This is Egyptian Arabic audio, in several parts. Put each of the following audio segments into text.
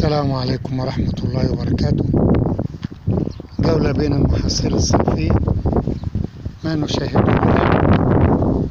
السلام عليكم ورحمة الله وبركاته جولة بين المحاصيل الصيفية ما نشاهده الآن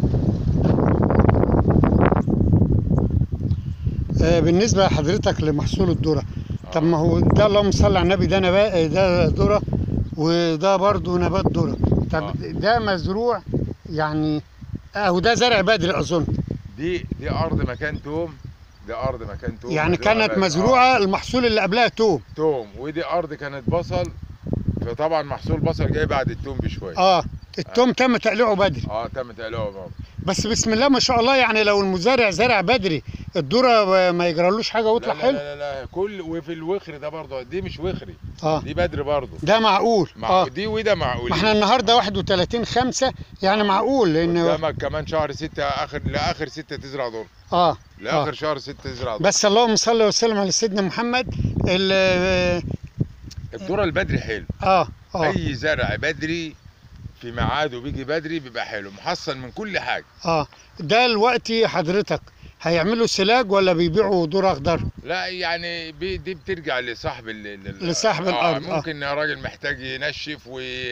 آه، بالنسبة لحضرتك لمحصول الذرة طب ما هو ده اللهم صل على النبي ده نبات ده ذرة وده برضه نبات ذرة طب آه. ده مزروع يعني اهو ده زرع بدري اظن دي دي ارض مكان توم دي ارض مكان توم يعني مزروعة كانت بدري. مزروعة المحصول اللي قبلها توم آه. توم ودي ارض كانت بصل فطبعا محصول بصل جاي بعد التوم بشويه اه التوم تم تقليعه بدري اه تم تقليعه برضه بس بسم الله ما شاء الله يعني لو المزارع زرع بدري الذره ما يجرالوش حاجه لا ويطلع لا, حلو لا لا كل وفي الوخر ده برضه دي مش وخري اه دي بدري برضه ده معقول مع اه دي وده معقول ما احنا النهارده 31 5 يعني معقول لان قدامك كمان شهر ستة اخر لاخر ستة تزرع ذره اه لاخر شهر ستة تزرع ذره بس اللهم صل وسلم على سيدنا محمد ال- الذره البدري حلو اه اه اي زرع بدري في ميعاده بيجي بدري بيبقى حلو محصل من كل حاجه اه ده الوقت حضرتك هيعملوا سلاج ولا بيبيعوا ذره اخضر لا يعني بي دي بترجع لصاحب ال ال- لصاحب الأرض، آه. ممكن راجل محتاج ينشف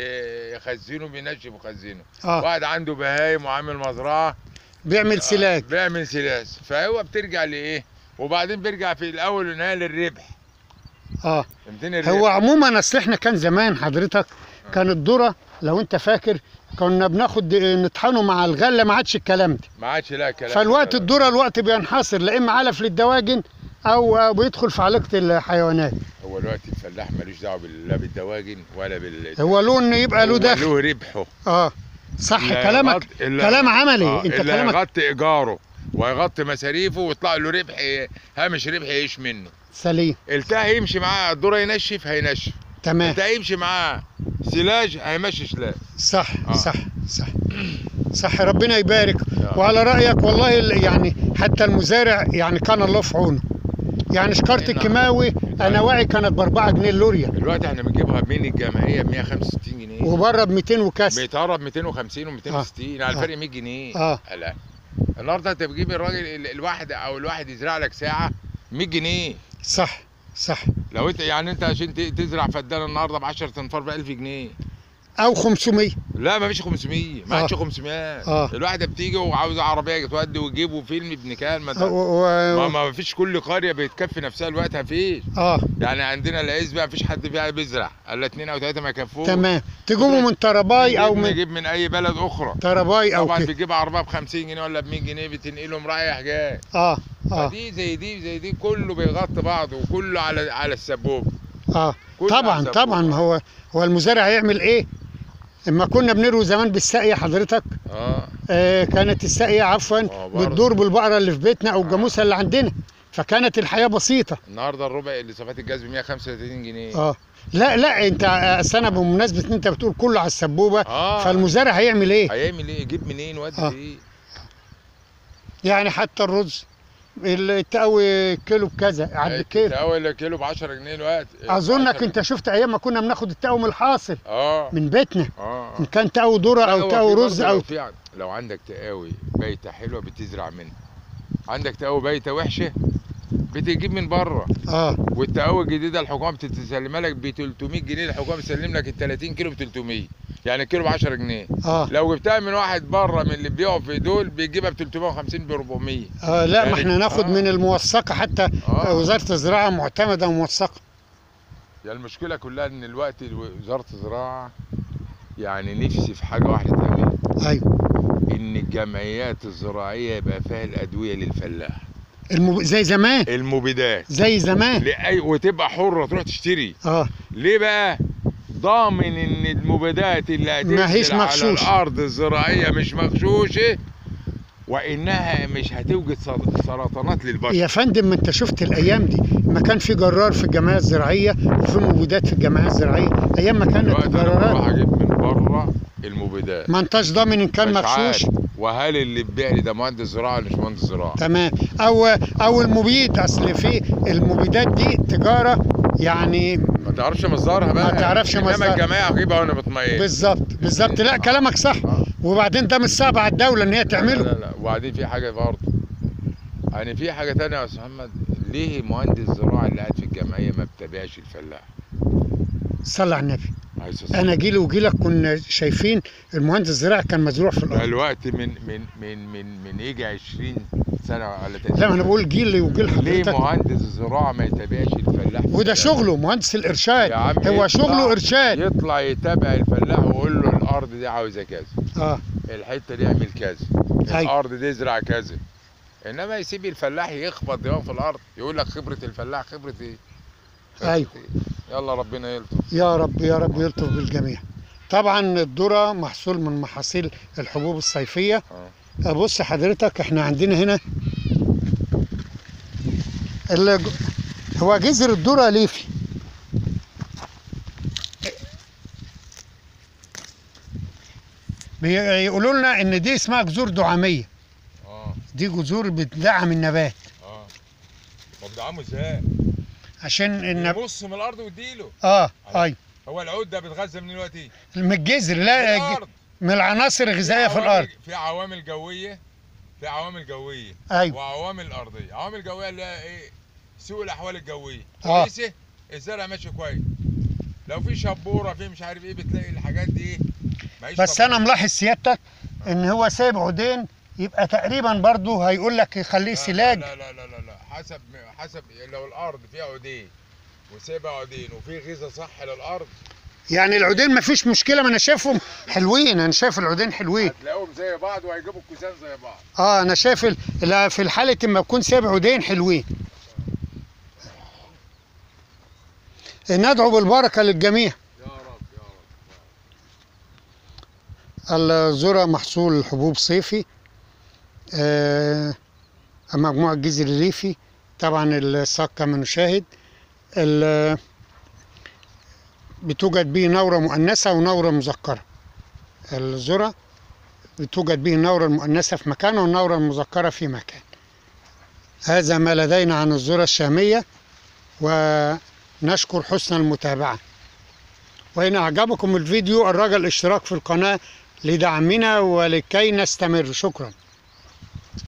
ويخزنه بينشف ويخزنه اه واحد عنده بهايم وعامل مزرعه بيعمل سلاج بيعمل سلاس فهو بترجع لايه وبعدين بيرجع في الاول والنهايه للربح اه فهمتني الربح هو عموما اصل احنا كان زمان حضرتك كان الذره لو انت فاكر كنا بناخد نطحنه مع الغله ما عادش الكلام ده ما عادش لا كلام فالوقت كده. الذره الوقت بينحصر لا اما علف للدواجن او أو بيدخل في عليقه الحيوانات هو الوقت الفلاح ملوش دعوه بال- لا بالدواجن ولا بال هو له ان يبقى له هو دخل له ربحه اه صح اللي كلامك هيغطي- اللي- كلام عملي آه، انت اللي كلامك هيغطي ايجاره وهيغطي مصاريفه ويطلع له ربح هامش ربح يعيش منه سليم التاه يمشي معاه الذره ينشف هينشف تمام التاه يمشي معاه سلاج هيمشي سلاج صح آه. صح صح صح ربنا يبارك يا وعلى رايك والله ال- يعني حتى المزارع يعني كان الله في عونه يعني شكاره نعم. الكيماوي انا واعي كانت ب 4 جنيه اللوريا دلوقتي احنا بنجيبها من الجمعيه ب 165 جنيه وبره ب 200 وكسر بيتهرب 250 و260 على آه. الفرق 100 جنيه اه لا النهارده انت بتجيب الراجل ال- الواحد او الواحد يزرع لك ساعه 100 جنيه صح صح لو انت يعني انت عشان ت- تزرع فدان النهارده ب 10 تنفار ب 1000 جنيه او 500 لا ما فيش 500 ما آه. عادش 500 آه. الواحده بتيجي وعاوزه عربيه تودي وتجيب فيلم ابن كلب ما, و- ده- و- ما ما فيش كل قريه بتكفي نفسها الوقت ما فيش اه يعني عندنا العزبه ما فيش حد فيها بيزرع الا اثنين او ثلاثه ما يكفوش تمام تجيبوا من تراباي او نجيب, من نجيب من اي بلد اخرى تراباي او طبعا كده بتجيب عربيه ب 50 جنيه ولا ب 100 جنيه بتنقلهم رايح جاي اه اه فدي زي دي زي دي كله بيغطي بعض وكله على على السبوب اه كله طبعا على طبعا السبوب. ما هو هو المزارع هيعمل ايه اما كنا بنروي زمان بالساقيه حضرتك اه آه كانت الساقيه عفوا آه، برضه. بتدور بالبقره اللي في بيتنا او الجاموسه اللي عندنا فكانت الحياه بسيطه النهارده الربع اللي صفات الجاز ب 135 جنيه اه لا لا انت آه، أصل انا بمناسبه ان انت بتقول كله على السبوبه اه فالمزارع هيعمل ايه هيعمل ايه يجيب منين ودي آه. ايه يعني حتى الرز التقوي كيلو بكذا عد الكيلو اول كيلو ب 10 جنيه الوقت اظنك 10 انت شفت ايام ما كنا بناخد التقوي من الحاصل اه من بيتنا اه ان كان تقوي ذره لا، او هو تقوي في رز برضه او لو في عن- لو عندك تقاوي بايته حلوه بتزرع منها عندك تقاوي بايته وحشه بتجيب من بره اه والتقاوي الجديده الحكومه بتسلمها لك ب 300 جنيه الحكومه بتسلم لك ال 30 كيلو ب 300 يعني الكيلو ب 10 جنيه اه لو جبتها من واحد بره من اللي بيبيعوا في دول بيجيبها ب 350 ب 400 آه لا ما يعني- احنا ناخد آه. من الموثقه حتى اه وزاره الزراعه معتمده وموثقه يعني المشكله كلها ان الوقت الو- وزاره الزراعه يعني نفسي في حاجه واحده تعملها ايوه ان الجمعيات الزراعيه يبقى فيها الادويه للفلاح المب... زي زمان المبيدات زي زمان لأي وتبقى حره تروح تشتري اه ليه بقى ضامن ان المبيدات اللي ما هيش هتنزل على مغشوشة. الارض الزراعيه مش مغشوشه وانها مش هتوجد سر- سرطانات للبشر يا فندم ما انت شفت الايام دي ما كان في جرار في الجمعيه الزراعيه وفي مبيدات في الجمعيه الزراعيه ايام ما كانت دلوقتي انا بروح الجرارات اجيب من بره المبيدات ما انتش ضامن ان كان مش مغشوش عارف. وهل اللي بيبيع لي ده مهندس زراعه ولا مش مهندس زراعه تمام او او المبيد اصل في المبيدات دي تجاره يعني ما تعرفش مصدرها بقى ما تعرفش انما مصدرها. الجماعه هجيبها وانا بطمئن بالظبط بالظبط لا كلامك صح آه. وبعدين ده مش صعب على الدوله ان هي لا تعمله لا لا وبعدين في حاجه برضه يعني في حاجه تانية يا استاذ محمد ليه مهندس الزراعه اللي قاعد في الجمعيه ما بتابعش الفلاح صلى على النبي عايز انا جيلي وجيلك كنا شايفين المهندس الزراعي كان مزروع في الارض الوقت من من من من من يجي 20 سنه ولا 30 لا ما انا بقول جيلي وجيل ليه حضرتك مهندس الزراعه ما يتابعش الفلاح في وده الشارع؟ شغله مهندس الارشاد يا عم هو يطلع- شغله ارشاد يطلع يتابع الفلاح ويقول له الارض دي عاوزه كذا اه الحته دي اعمل كذا أيوة. الارض دي ازرع كذا انما يسيب الفلاح يخبط دماغه في الارض يقول لك خبره الفلاح خبره ايه خبرة أيوة. إيه؟ يلا ربنا يلطف يا رب يا رب يلطف بالجميع طبعا الذره محصول من محاصيل الحبوب الصيفيه اه بص حضرتك احنا عندنا هنا ال- هو جذر الذره ليفي بيقولوا لنا ان دي اسمها جذور دعاميه اه دي جذور بتدعم النبات اه ما بدعمه ازاي؟ عشان النب... يبص من الارض واديله اه اي هو العود ده بيتغذى من دلوقتي من الجذر لا ج- الارض من العناصر الغذائيه في عوامل- الارض في عوامل جويه في عوامل جويه ايوه وعوامل ارضيه عوامل جويه اللي هي ايه سوء الاحوال الجويه آه. كويسه الزرع ماشي كويس لو في شبوره في مش عارف ايه بتلاقي الحاجات دي ايه معيش بس طبيعية. انا ملاحظ سيادتك ان هو سايب عودين يبقى تقريبا برضه هيقول لك يخليه لا- سلاج لا لا لا لا لا حسب حسب لو الارض فيها عودين وسايبها عودين وفي غذاء صح للارض يعني العودين ما فيش مشكله ما انا شايفهم حلوين انا شايف العودين حلوين هتلاقيهم زي بعض وهيجيبوا الكوسان زي بعض اه انا شايف ال- لا، في الحاله اما تكون سايب عودين حلوين ندعو بالبركه للجميع يا رب يا رب الذرة محصول حبوب صيفي آه، مجموعة جذر ريفي طبعا الساق كما نشاهد ال- بتوجد به نورة مؤنثة ونورة مذكرة الذرة بتوجد به النورة المؤنثة في مكان والنورة المذكرة في مكان هذا ما لدينا عن الذرة الشامية ونشكر حسن المتابعة وإن أعجبكم الفيديو الرجاء الاشتراك في القناة لدعمنا ولكي نستمر شكرا